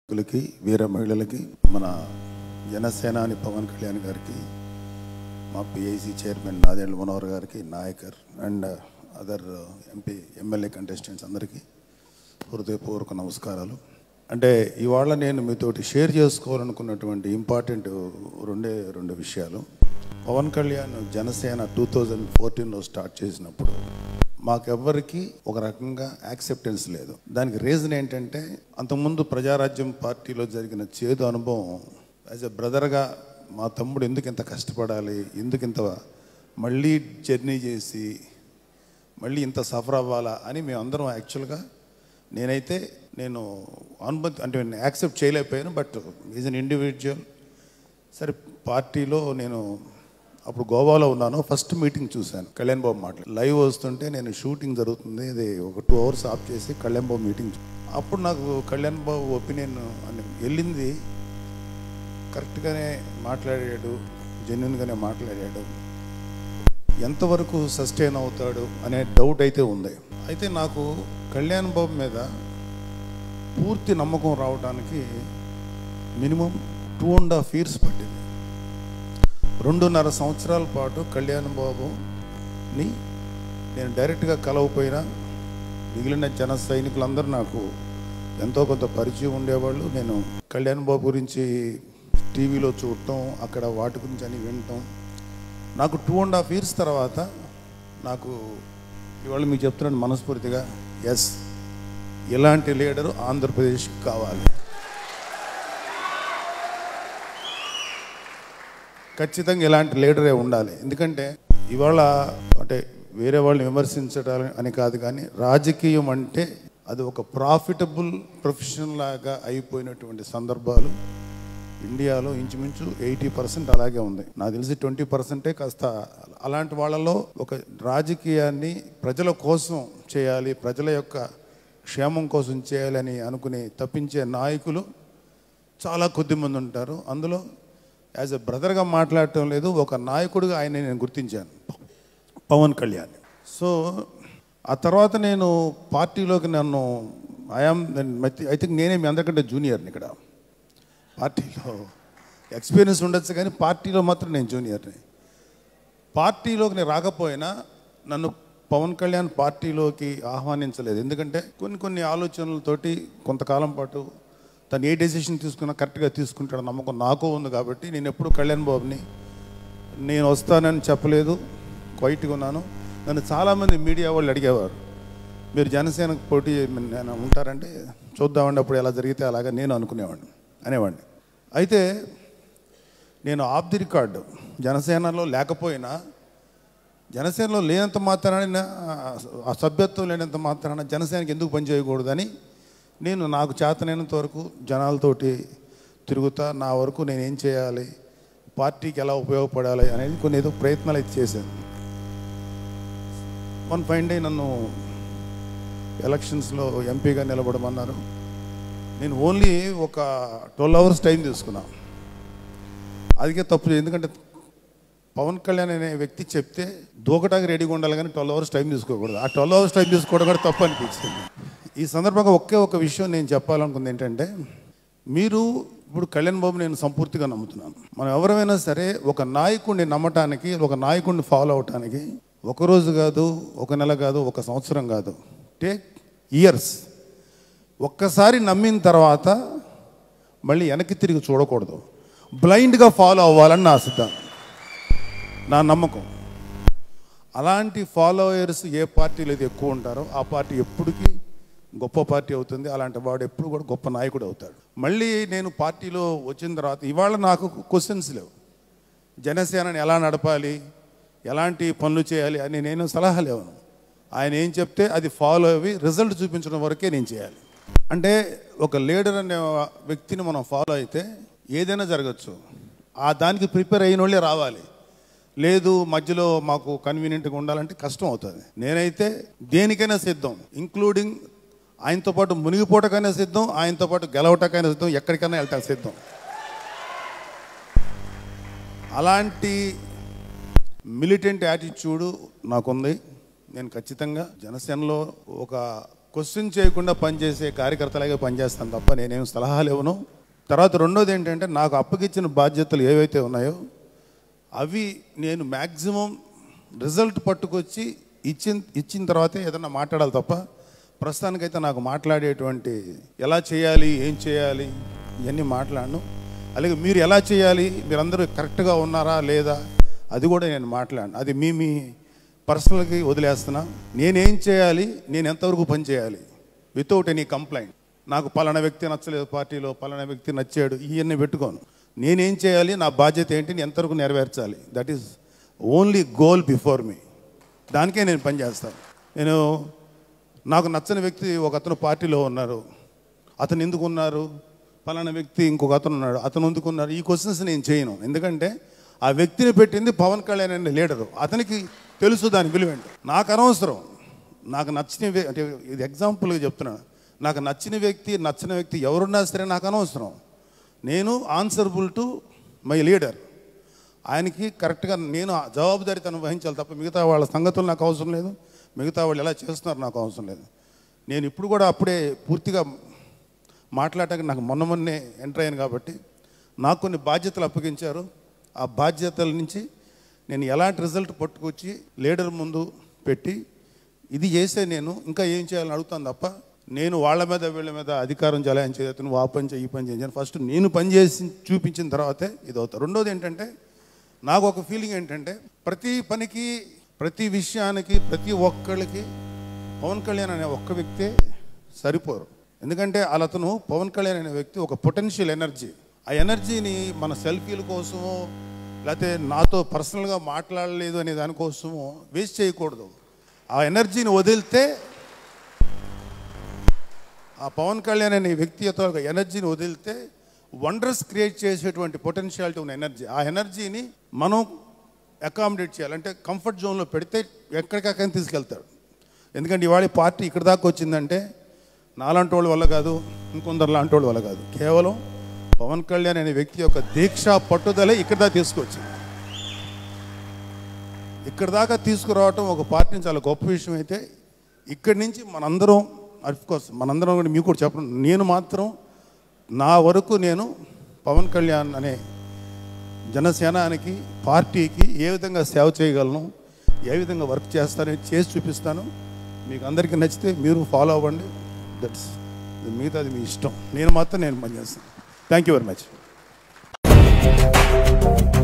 నాయకులకి వీర మహిళలకి మన జనసేనాని పవన్ కళ్యాణ్ గారికి మా పిఐసి చైర్మన్ నాదేండ్ల మనోహర్ గారికి నాయకర్ and other MP MLA contestants అందరికీ హృదయపూర్వక నమస్కారాలు అంటే ఇవాళ నేను మీతోటి షేర్ చేసుకోవాలనుకున్నటువంటి ఇంపార్టెంట్ రెండే రెండు విషయాలు పవన్ కళ్యాణ్ జనసేన టూ థౌజండ్ ఫోర్టీన్లో స్టార్ట్ చేసినప్పుడు మాకెవ్వరికి ఒక రకంగా యాక్సెప్టెన్స్ లేదు దానికి రీజన్ ఏంటంటే అంతకుముందు ప్రజారాజ్యం పార్టీలో జరిగిన చేదు అనుభవం యాజ్ ఎ బ్రదర్గా మా తమ్ముడు ఎందుకు ఇంత కష్టపడాలి ఎందుకు ఇంత మళ్ళీ జర్నీ చేసి మళ్ళీ ఇంత సఫర్ అవ్వాలా అని మేమందరం యాక్చువల్గా నేనైతే నేను అనుమతి అంటే యాక్సెప్ట్ చేయలేకపోయాను బట్ ఈజ్ అన్ ఇండివిజువల్ సరే పార్టీలో నేను అప్పుడు గోవాలో ఉన్నాను ఫస్ట్ మీటింగ్ చూశాను కళ్యాణ్ బాబు మాట్లాడి లైవ్ వస్తుంటే నేను షూటింగ్ జరుగుతుంది ఇది ఒక టూ అవర్స్ ఆఫ్ చేసి కళ్యాణ్ బాబు మీటింగ్ చూ- అప్పుడు నాకు కళ్యాణ్ బాబు ఒపీనియన్ అని వెళ్ళింది కరెక్ట్గానే మాట్లాడాడు జెన్యున్గానే మాట్లాడాడు ఎంతవరకు సస్టైన్ అవుతాడు అనే డౌట్ అయితే ఉంది అయితే నాకు కళ్యాణ్ బాబు మీద పూర్తి నమ్మకం రావడానికి minimum two and half years పట్టింది రెండున్నర సంవత్సరాల పాటు కళ్యాణ్ బాబుని నేను డైరెక్ట్గా కలవపోయినా మిగిలిన జన సైనికులందరూ నాకు ఎంతో కొంత పరిచయం ఉండేవాళ్ళు నేను కళ్యాణ్ బాబు గురించి టీవీలో చూడటం అక్కడ వాటి గురించి అని వినటం నాకు టూ అండ్ హాఫ్ ఇయర్స్ తర్వాత నాకు ఇవాళ మీకు చెప్తున్నాను మనస్ఫూర్తిగా ఎస్ ఇలాంటి లీడరు ఆంధ్రప్రదేశ్కి కావాలి ఖచ్చితంగా ఇలాంటి లీడరే ఉండాలి ఎందుకంటే ఇవాళ అంటే వేరే వాళ్ళని విమర్శించడం అని కాదు కానీ రాజకీయం అంటే అది ఒక ప్రాఫిటబుల్ ప్రొఫెషన్ లాగా అయిపోయినటువంటి సందర్భాలు ఇండియాలో ఇంచుమించు ఎయిటీ పర్సెంట్ అలాగే ఉంది నాకు తెలిసి ట్వంటీ పర్సెంటే కాస్త అలాంటి వాళ్ళలో ఒక రాజకీయాన్ని ప్రజల కోసం చేయాలి ప్రజల యొక్క క్షేమం కోసం చేయాలని అనుకుని తప్పించే నాయకులు చాలా కొద్ది మంది ఉంటారు అందులో యాజ్ ఎ బ్రదర్గా మాట్లాడటం లేదు ఒక నాయకుడిగా ఆయన నేను గుర్తించాను పవన్ కళ్యాణ్ సో ఆ తర్వాత నేను పార్టీలోకి నన్ను ఐఆమ్ ఐ థింక్ నేనే మీ అందరికంటే జూనియర్ని ఇక్కడ పార్టీలో ఎక్స్పీరియన్స్ ఉండొచ్చు కానీ పార్టీలో మాత్రం నేను జూనియర్ని పార్టీలోకి నేను రాకపోయినా నన్ను పవన్ కళ్యాణ్ పార్టీలోకి ఆహ్వానించలేదు ఎందుకంటే కొన్ని కొన్ని ఆలోచనలతోటి కొంతకాలం పాటు తను ఏ డెసిషన్ తీసుకున్నా కరెక్ట్గా తీసుకుంటాడు నమ్మకం నాకు ఉంది కాబట్టి నేను ఎప్పుడు కళ్యాణ్ బాబుని నేను వస్తానని చెప్పలేదు క్వైట్గా ఉన్నాను నన్ను చాలామంది మీడియా వాళ్ళు అడిగేవారు మీరు జనసేనకు పోటీ నేను ఉంటారంటే చూద్దామండి అప్పుడు ఎలా జరిగితే అలాగా నేను అనుకునేవాడిని అనేవాడిని అయితే నేను ఆఫ్ ది రికార్డు జనసేనలో లేకపోయినా జనసేనలో లేనంత మాత్రాన ఆ సభ్యత్వం లేనంత మాత్రాన జనసేనకి ఎందుకు పనిచేయకూడదని నేను నాకు చేతనైనంత వరకు జనాలతోటి తిరుగుతా నా వరకు నేను ఏం చేయాలి పార్టీకి ఎలా ఉపయోగపడాలి అనేది కొన్ని ఏదో ప్రయత్నాలు అయితే చేశాను వన్ ఫైన్ డే నన్ను ఎలక్షన్స్లో ఎంపీగా నిలబడమన్నారు నేను ఓన్లీ ఒక ట్వెల్వ్ అవర్స్ టైం తీసుకున్నా అదికే తప్పు ఎందుకంటే పవన్ కళ్యాణ్ అనే వ్యక్తి చెప్తే దూకటానికి రెడీగా ఉండాలి కానీ ట్వెల్వ్ అవర్స్ టైం తీసుకోకూడదు ఆ ట్వెల్వ్ అవర్స్ టైం తీసుకోవడం కూడా తప్పు అనిపించింది ఈ సందర్భంగా ఒకే ఒక విషయం నేను చెప్పాలనుకుంది ఏంటంటే మీరు ఇప్పుడు కళ్యాణ్ బాబు నేను సంపూర్తిగా నమ్ముతున్నాను మనం ఎవరైనా సరే ఒక నాయకుడిని నమ్మటానికి ఒక నాయకుడిని ఫాలో అవటానికి ఒక రోజు కాదు ఒక నెల కాదు ఒక సంవత్సరం కాదు టేక్ ఇయర్స్ ఒక్కసారి నమ్మిన తర్వాత మళ్ళీ వెనక్కి తిరిగి చూడకూడదు బ్లైండ్గా ఫాలో అవ్వాలని నా సిద్ధాంతం నా నమ్మకం అలాంటి ఫాలోయర్స్ ఏ పార్టీలో అయితే ఎక్కువ ఉంటారో ఆ పార్టీ ఎప్పటికీ గొప్ప పార్టీ అవుతుంది అలాంటి వాడు ఎప్పుడు కూడా గొప్ప నాయకుడు అవుతాడు మళ్ళీ నేను పార్టీలో వచ్చిన తర్వాత ఇవాళ నాకు క్వశ్చన్స్ లేవు జనసేనని ఎలా నడపాలి ఎలాంటి పనులు చేయాలి అని నేను సలహా లేవను ఆయన ఏం చెప్తే అది ఫాలో అయ్యి రిజల్ట్ చూపించడం వరకే నేను చేయాలి అంటే ఒక లీడర్ అనే వ్యక్తిని మనం ఫాలో అయితే ఏదైనా జరగచ్చు ఆ దానికి ప్రిపేర్ అయిన వాళ్ళే రావాలి లేదు మధ్యలో మాకు కన్వీనియంట్గా ఉండాలంటే కష్టం అవుతుంది నేనైతే దేనికైనా సిద్ధం ఇంక్లూడింగ్ ఆయనతో పాటు మునిగిపోవటకైనా సిద్ధం ఆయనతో పాటు గెలవటకైనా సిద్ధం ఎక్కడికైనా వెళ్ళటం సిద్ధం అలాంటి మిలిటెంట్ యాటిట్యూడ్ నాకుంది నేను ఖచ్చితంగా జనసేనలో ఒక క్వశ్చన్ చేయకుండా పనిచేసే కార్యకర్తలాగే పనిచేస్తాను తప్ప నేనేం సలహాలు ఇవ్వను తర్వాత రెండోది ఏంటంటే నాకు అప్పగిచ్చిన బాధ్యతలు ఏవైతే ఉన్నాయో అవి నేను మ్యాక్సిమం రిజల్ట్ పట్టుకొచ్చి ఇచ్చిన ఇచ్చిన తర్వాతే ఏదన్నా మాట్లాడాలి తప్ప ప్రస్తుతానికైతే నాకు మాట్లాడేటువంటి ఎలా చేయాలి ఏం చేయాలి ఇవన్నీ మాట్లాడను అలాగే మీరు ఎలా చేయాలి మీరందరూ కరెక్ట్గా ఉన్నారా లేదా అది కూడా నేను మాట్లాడను అది మీ మీ పర్సనల్కి వదిలేస్తున్నా నేనేం చేయాలి నేను ఎంతవరకు పని చేయాలి వితౌట్ ఎనీ కంప్లైంట్ నాకు పలానా వ్యక్తి నచ్చలేదు పార్టీలో పలానా వ్యక్తి నచ్చాడు ఇవన్నీ పెట్టుకోను నేనేం చేయాలి నా బాధ్యత ఏంటి నేను ఎంతవరకు నెరవేర్చాలి that is only goal before me దానికే నేను పనిచేస్తాను నేను నాకు నచ్చని వ్యక్తి ఒక అతను పార్టీలో ఉన్నారు అతను ఎందుకు ఉన్నారు పలానా వ్యక్తి ఇంకొక అతను ఉన్నాడు అతను ఎందుకు ఉన్నారు ఈ క్వశ్చన్స్ నేను చేయను ఎందుకంటే ఆ వ్యక్తిని పెట్టింది పవన్ కళ్యాణ్ అనే లీడరు అతనికి తెలుసు దాని విలువ ఏంటో నాకు అనవసరం నాకు నచ్చిన వ్య- అంటే ఇది ఎగ్జాంపుల్గా చెప్తున్నాను నాకు నచ్చిన వ్యక్తి నచ్చిన వ్యక్తి ఎవరున్నా సరే నాకు అనవసరం నేను ఆన్సరబుల్ టు మై లీడర్ ఆయనకి కరెక్ట్గా నేను ఆ జవాబుదారీతనం వహించాలి తప్ప మిగతా వాళ్ళ సంగతులు నాకు అవసరం లేదు మిగతా వాళ్ళు ఎలా చేస్తున్నారు నాకు అవసరం లేదు నేను ఇప్పుడు కూడా అప్పుడే పూర్తిగా మాట్లాడటానికి నాకు మొన్న మొన్నే ఎంటర్ అయ్యాను కాబట్టి నాకు కొన్ని బాధ్యతలు అప్పగించారు ఆ బాధ్యతల నుంచి నేను ఎలాంటి రిజల్ట్ పట్టుకొచ్చి లీడర్ ముందు పెట్టి ఇది చేస్తే నేను ఇంకా ఏం చేయాలని అడుగుతాను తప్ప నేను వాళ్ళ మీద వీళ్ళ మీద అధికారం చలాయం చేయదు నువ్వు ఆ పని చేయి ఈ పని చేయని ఫస్ట్ నేను పని చేసి చూపించిన తర్వాతే ఇది అవుతా రెండోది ఏంటంటే నాకు ఒక ఫీలింగ్ ఏంటంటే ప్రతి పనికి ప్రతి విషయానికి ప్రతి ఒక్కళ్ళకి పవన్ కళ్యాణ్ అనే ఒక్క వ్యక్తే సరిపోరు ఎందుకంటే అలా అతను పవన్ కళ్యాణ్ అనే వ్యక్తి ఒక పొటెన్షియల్ ఎనర్జీ ఆ ఎనర్జీని మన సెల్ఫీల కోసమో లేకపోతే నాతో పర్సనల్గా మాట్లాడలేదు అనే దానికోసమో వేస్ట్ చేయకూడదు ఆ ఎనర్జీని వదిలితే ఆ పవన్ కళ్యాణ్ అనే వ్యక్తి యొక్క ఒక ఎనర్జీని వదిలితే వండర్స్ క్రియేట్ చేసేటువంటి పొటెన్షియాలిటీ ఉన్న ఎనర్జీ ఆ ఎనర్జీని మనం అకామిడేట్ చేయాలి అంటే కంఫర్ట్ జోన్లో పెడితే ఎక్కడికక్కడ తీసుకెళ్తాడు ఎందుకంటే ఇవాళ ఈ పార్టీ ఇక్కడ దాకా వచ్చిందంటే నాలాంటి వాళ్ళ వల్ల కాదు ఇంకొందరు లాంటి వాళ్ళ వల్ల కాదు కేవలం పవన్ కళ్యాణ్ అనే వ్యక్తి యొక్క దీక్ష పట్టుదలే ఇక్కడ దాకా తీసుకొచ్చింది ఇక్కడ దాకా తీసుకురావటం ఒక పార్టీని చాలా గొప్ప విషయం అయితే ఇక్కడి నుంచి మనందరం కోర్స్ మనందరం కూడా మీకు కూడా చెప్పడం నేను మాత్రం నా వరకు నేను పవన్ కళ్యాణ్ అనే జనసేనానికి పార్టీకి ఏ విధంగా సేవ చేయగలను ఏ విధంగా వర్క్ చేస్తానని చేసి చూపిస్తాను మీకు అందరికీ నచ్చితే మీరు ఫాలో అవ్వండి దట్స్ మిగతాది మీ ఇష్టం నేను మాత్రం నేను పనిచేస్తాను థ్యాంక్ యూ వెరీ మచ్